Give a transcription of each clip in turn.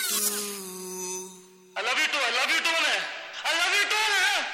I love you too. I love you too. I love you too.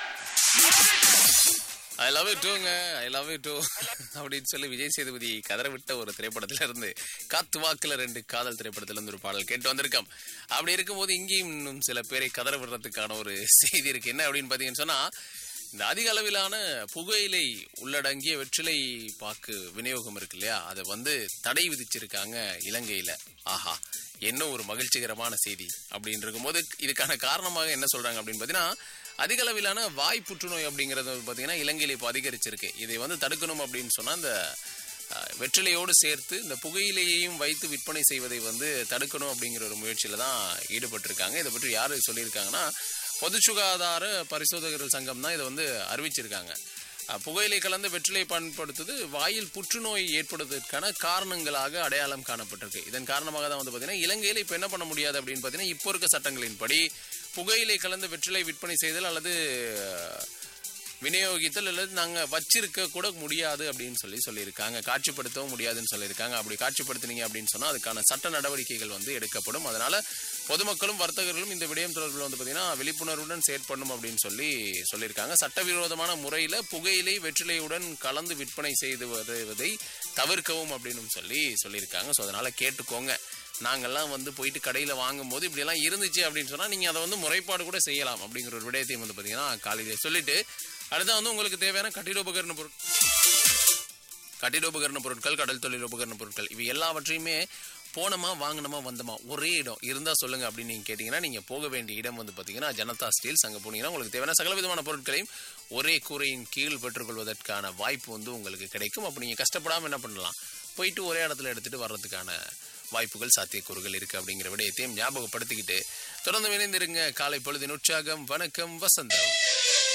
I love you டூங்க I love you too அப்படின்னு சொல்லி விஜய் சேதுபதி கதற விட்ட ஒரு திரைப்படத்துல இருந்து காத்து வாக்குல ரெண்டு காதல் திரைப்படத்துல இருந்து ஒரு பாடல் கேட்டு வந்திருக்கோம் அப்படி இருக்கும்போது இங்கேயும் இன்னும் சில பேரை கதற விடுறதுக்கான ஒரு செய்தி இருக்கு என்ன அப்படின்னு பாத்தீங்கன்னு சொன்னா இந்த அதிக அளவிலான புகையிலை உள்ளடங்கிய வெற்றிலை பாக்கு விநியோகம் இருக்கு இல்லையா அதை வந்து தடை விதிச்சிருக்காங்க இலங்கையில ஆஹா என்ன ஒரு மகிழ்ச்சிகரமான செய்தி அப்படின்னு இருக்கும்போது இதுக்கான காரணமாக என்ன சொல்றாங்க அப்படின்னு பாத்தீங்கன்னா அதிக அளவிலான வாய் புற்றுநோய் அப்படிங்கிறது வந்து பாத்தீங்கன்னா இலங்கையில இப்போ அதிகரிச்சிருக்கு இதை வந்து தடுக்கணும் அப்படின்னு சொன்னா இந்த அஹ், வெற்றிலையோடு சேர்த்து இந்த புகையிலையையும் வைத்து விற்பனை செய்வதை வந்து தடுக்கணும் அப்படிங்கிற ஒரு முயற்சியில தான் ஈடுபட்டிருக்காங்க இதை பற்றி யாரு சொல்லியிருக்காங்கன்னா பொது சுகாதார பரிசோதகர்கள் சங்கம் தான் இதை வந்து அறிவிச்சிருக்காங்க அஹ், புகையிலை கலந்து வெற்றிலை பயன்படுத்துவது வாயில் புற்றுநோய் ஏற்படுவதற்கான காரணங்களாக அடையாளம் காணப்பட்டிருக்கு இதன் காரணமாக தான் வந்து பார்த்தீங்கன்னா இலங்கையில் இப்போ என்ன பண்ண முடியாது அப்படின்னு பார்த்தீங்கன்னா இப்போ இருக்க சட்டங்களின்படி புகையிலை கலந்து வெற்றிலை விற்பனை செய்தல் அல்லது அஹ், விநியோகித்தல் அல்லது நாங்கள் வச்சிருக்க கூட முடியாது அப்படின்னு சொல்லி சொல்லியிருக்காங்க காட்சிப்படுத்தவும் முடியாதுன்னு சொல்லியிருக்காங்க அப்படி காட்சிப்படுத்தினீங்க அப்படின்னு சொன்னால் அதுக்கான சட்ட நடவடிக்கைகள் வந்து எடுக்கப்படும் அதனால பொதுமக்களும் வர்த்தகர்களும் இந்த விடயம் தொடர்பில் வந்து பார்த்தீங்கன்னா விழிப்புணர்வுடன் செயற்படணும் அப்படின்னு சொல்லி சொல்லியிருக்காங்க சட்டவிரோதமான முறையில் புகையிலை வெற்றிலையுடன் கலந்து விற்பனை செய்து வருவதை தவிர்க்கவும் அப்படின்னு சொல்லி சொல்லியிருக்காங்க ஸோ அதனால கேட்டுக்கோங்க நாங்கெல்லாம் வந்து போயிட்டு கடையில் வாங்கும்போது இப்படியெல்லாம் இருந்துச்சு அப்படின்னு சொன்னால் நீங்கள் அதை வந்து முறைப்பாடு கூட செய்யலாம் அப்படிங்கிற ஒரு விடயத்தையும் வந்து பார்த்தீங்கன்னா காலையில் சொல்லிட்டு அடுத்து வந்து உங்களுக்கு தேவையான கட்டிடோபகரண பொருட்கள் கட்டிடோபகரண பொருட்கள் கடல் தொழில் உபகரண பொருட்கள் இவை எல்லாவற்றையுமே போனோமா வாங்கினோமா வந்தோமா ஒரே இடம் இருந்தா சொல்லுங்க அப்படின்னு நீங்க கேட்டீங்கன்னா நீங்க போக வேண்டிய இடம் வந்து பாத்தீங்கன்னா ஜனதா ஸ்டீல்ஸ் அங்க போனீங்கன்னா உங்களுக்கு தேவையான சகல விதமான பொருட்களையும் ஒரே கூரையின் கீழ் பெற்றுக்கொள்வதற்கான வாய்ப்பு வந்து உங்களுக்கு கிடைக்கும் அப்போ நீங்க கஷ்டப்படாம என்ன பண்ணலாம் போயிட்டு ஒரே இடத்துல எடுத்துட்டு வர்றதுக்கான வாய்ப்புகள் சாத்தியக்கூறுகள் இருக்கு அப்படிங்கிற விடயத்தையும் ஞாபகப்படுத்திக்கிட்டு தொடர்ந்து இணைந்திருங்க காலை பொழுதின் உற்சாகம் வணக்கம் வசந்தம்